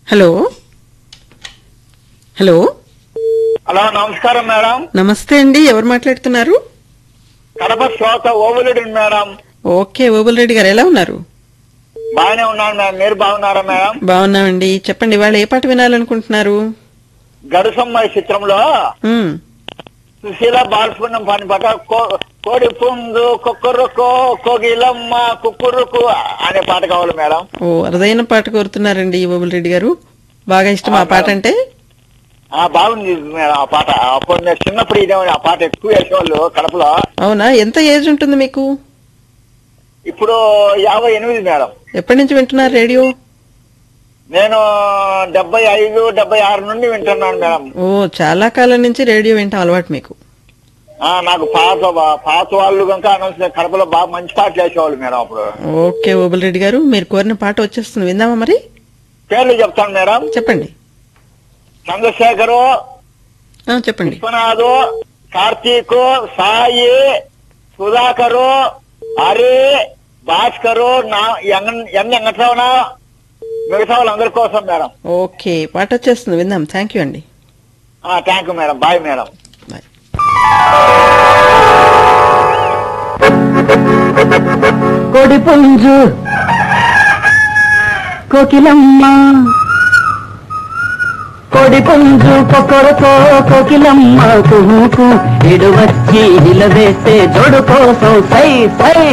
hello hello hello నమస్కారం madam నమస్తే అండి ఎవరు మాట్లాడుతున్నారు కడప శ్రోత ఓవులుడి మేడం ఓకే ఓబుల్ రెడ్డి గారు ఎలా ఉన్నారు బాగానే ఉన్నాను మేడం మీరు బాగున్నారా మేడం బాగున్నామండి చెప్పండి వాళ్ళు ఏ పాట వినాలనుకుంటున్నారు గడుసమ్మ చిత్రంలో ఉమ్, సుశీల బాలసుబ్రహ్మణ్యం పని పాట కో- కోడి పుందు కుక్కురుకు కోగిలమ్మ కుక్కురుకు అనే పాట కావాలి మేడం ఓ అరుదైన పాట కోరుతున్నారండి ఓబుల్ రెడ్డి గారు బాగా ఇష్టం ఆ పాట అంటే ఆ బాగుంది మేడం ఆ పాట అప్పుడు నేను చిన్నప్పుడు ఇదే ఆ పాట ఎక్కువ వేసేవాళ్ళు కడపలో అవునా ఎంత ఏజ్ ఉంటుంది మీకు ఇప్పుడు యాభై ఎనిమిది మేడం ఎప్పటి నుంచి వింటున్నారు రేడియో నేను డెబ్బై ఐదు డెబ్బై ఆరు నుండి వింటున్నాను మేడం ఓ చాలా కాలం నుంచి రేడియో వింటాం అలవాటు మీకు ఆ నాకు పాత పాత వాళ్ళు కనుక అనౌన్స్ కడపలో బాగా మంచి పాటలు వేసేవాళ్ళు మేడం అప్పుడు ఓకే ఓబుల్ రెడ్డి గారు మీరు కోరిన పాట వచ్చేస్తుంది విందామా మరి పేర్లు చెప్తాను మేడం చెప్పండి చంద్రశేఖరు ఆ, చెప్పండి విశ్వనాథు కార్తీక్ సాయి సుధాకరు హరి భాస్కరు నా ఎన్ వెంకటరమణ మిగతా వాళ్ళందరి కోసం మేడం ఓకే పాట వచ్చేస్తుంది విందాం థ్యాంక్ యూ అండి thank you madam bye madam bye కోడి పుంజు కోకిలమ్మ కోడి పుంజు కొక్కరతో కోకిలమ్మ కుహుకు ఇడు వచ్చి నిలవేస్తే జోడు కోసం సై సై